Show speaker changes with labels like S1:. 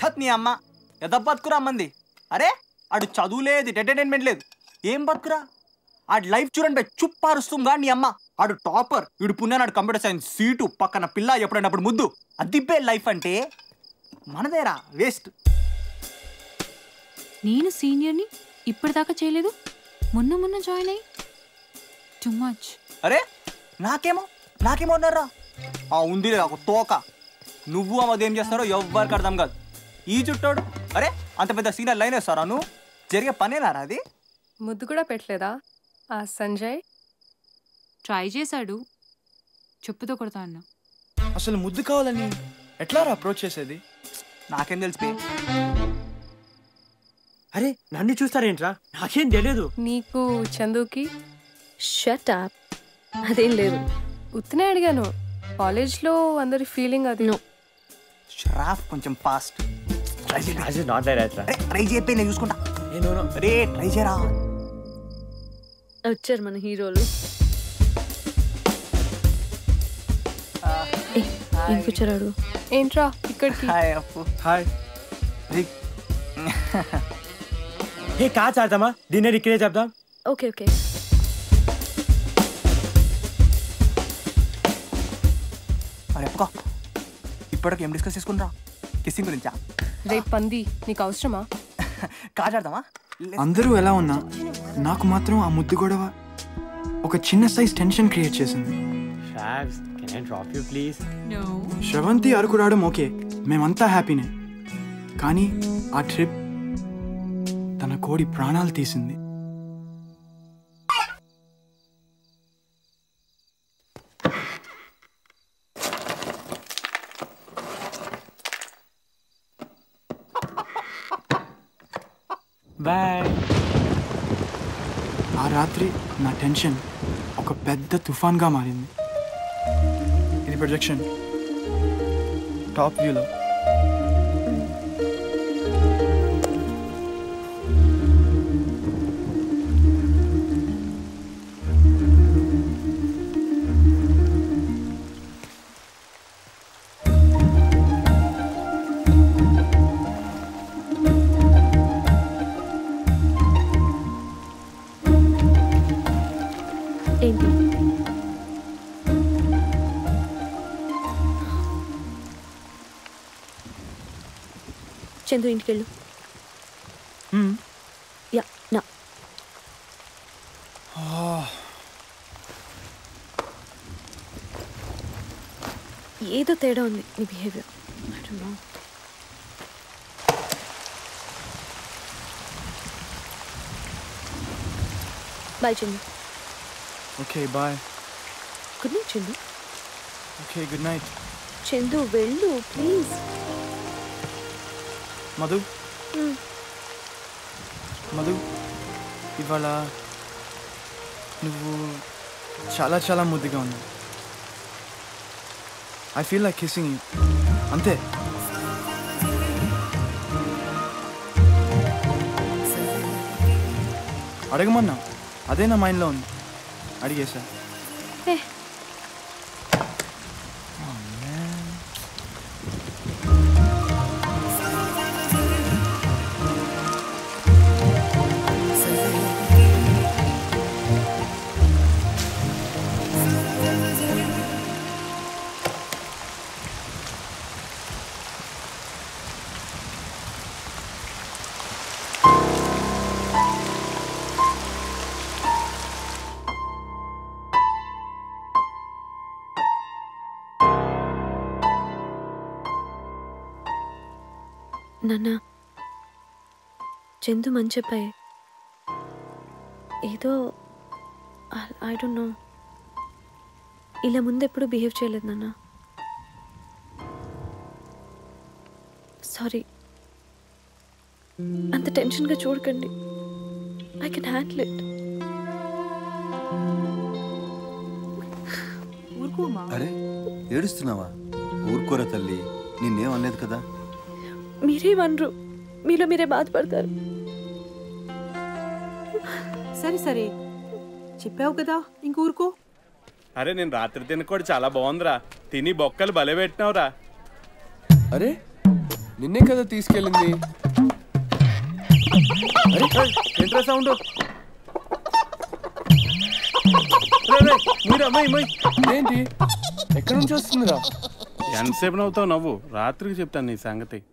S1: ఛత్ నీ అమ్మ ఎద బతుకురా అమ్మంది అరే ఆడు చదువు లేదు ఎంటర్టైన్మెంట్ లేదు ఏం బతుకురా ఆడు లైఫ్ చూడండి బే, చుప్పారుస్తుందా నీ అమ్మ ఆడు టాపర్ వీడు పుణ్యానాడు కంప్యూటర్ సైన్స్ సీటు పక్కన పిల్ల ఎప్పుడైనప్పుడు ముద్దు అదిబ్బే లైఫ్ అంటే మనదేరా వేస్ట్
S2: నేను సీనియర్ని ఇప్పటిదాకా చేయలేదు మొన్న మొన్న జాయిన్ అయ్యి టూ మచ్
S1: అరే నాకేమో నాకేమో అన్నారా ఆ ఉంది ఒక తోక నువ్వు అమ్మది ఏం చేస్తారో ఎవ్వరికి అర్థం కాదు ఈ చుట్టాడు అరే అంత పెద్ద సీనియర్ లైన్ వేస్తారా నువ్వు జరిగే పనేనారా అది
S3: ముద్దు కూడా పెట్టలేదా ఆ సంజయ్
S2: ట్రై చేశాడు చెప్పుతో కొడతా అన్న
S4: అసలు ముద్దు కావాలని ఎట్లా అప్రోచ్ చేసేది
S1: నాకేం తెలిసి
S5: అరే నన్ను చూస్తారేంట్రా నాకేం తెలియదు
S3: నీకు చందుకి
S6: షట్ అప్ అదేం లేదు
S3: ఉత్తనే అడిగాను కాలేజ్లో అందరి ఫీలింగ్ అది
S6: నో
S1: షరాఫ్ కొంచెం ఫాస్ట్ ట్రై చేయి
S5: నాట్ లైక్ రా
S1: అరే ట్రై చేయకపోయి నేను చూసుకుంటా
S4: నేను
S1: అరే ట్రై చేయరా
S6: వచ్చారు మన హీరోలు ఏ, ఏం కూర్చోరాడు
S3: ఏంట్రా ఇక్కడికి
S1: హాయ్ అప్పు
S4: హాయ్
S1: రే,
S5: ఏ కాచ్ ఆడతామా డిన్నర్ ఇక్కడే చెప్దాం
S6: ఓకే ఓకే
S1: అరే అక్క ఇప్పటికి ఏం డిస్కస్ చేసుకుంటా కిస్సింగ్ గురించా
S3: రేపు పంది నీకు అవసరమా
S1: కాజాడదామా
S4: అందరూ ఎలా ఉన్నా నాకు మాత్రం ఆ ముద్దు గొడవ ఒక చిన్న సైజ్ టెన్షన్ క్రియేట్ చేసింది
S5: షాబ్స్ can I drop you please
S2: no
S4: Sravanthi Araku రావడం ఓకే మేమంతా హ్యాపీనే కానీ ఆ ట్రిప్ తన కోడి ప్రాణాలు తీసింది
S5: బాయ్
S4: ఆ రాత్రి నా టెన్షన్ ఒక పెద్ద తుఫాన్గా మారింది ఇది ప్రొజెక్షన్ టాప్ వ్యూలో
S6: ఏంటి చందు ఇంటికి వెళ్ళు యా నా ఏదో తేడా ఉంది నీ behaviour bye Chandu
S4: okay bye
S6: good night Chandu
S4: okay good night
S6: Chandu వెళ్ళు ప్లీజ్
S4: మధు మధు ఇవాళ నువ్వు చాలా చాలా ముద్దుగా ఉన్నావు ఐ ఫీల్ లైక్ కిస్సింగ్ అంతే అడగమన్నా అదే నా మైండ్లో ఉంది అడిగేశా
S6: ఏ నాన్న చందు మంచి చెప్పాయి ఏదో ఐ డోంట్ నో ఇలా ముందు ఎప్పుడు బిహేవ్ చేయలేదు నాన్న సారీ అంత టెన్షన్గా చూడకండి ఐ కెన్ హ్యాండిల్ ఇట్
S2: ఊరుకోమా
S7: అరే ఏడుస్తున్నావా ఊరుకోరా తల్లి నిన్నేం అనలేదు కదా
S6: మీరేమనరు మీలో మీరే బాధపడతారు
S8: సరే సరే చెప్పావు కదా ఇంక ఊరుకో
S9: అరే నేను రాత్రి తిన్న కూడా చాలా బాగుందిరా తిని బొక్కలు బలే పెట్టినావురా
S7: అరే
S10: నిన్నే కదా తీసుకెళ్ళింది
S9: ఏంట్రా సౌండ్ మీరు అమ్మాయి అమ్మాయి
S10: ఏంటి ఎక్కడి నుంచి వస్తుందిరా
S9: ఎంతసేపు నవ్వుతావు నవ్వు రాత్రికి చెప్తాను నీ సంగతి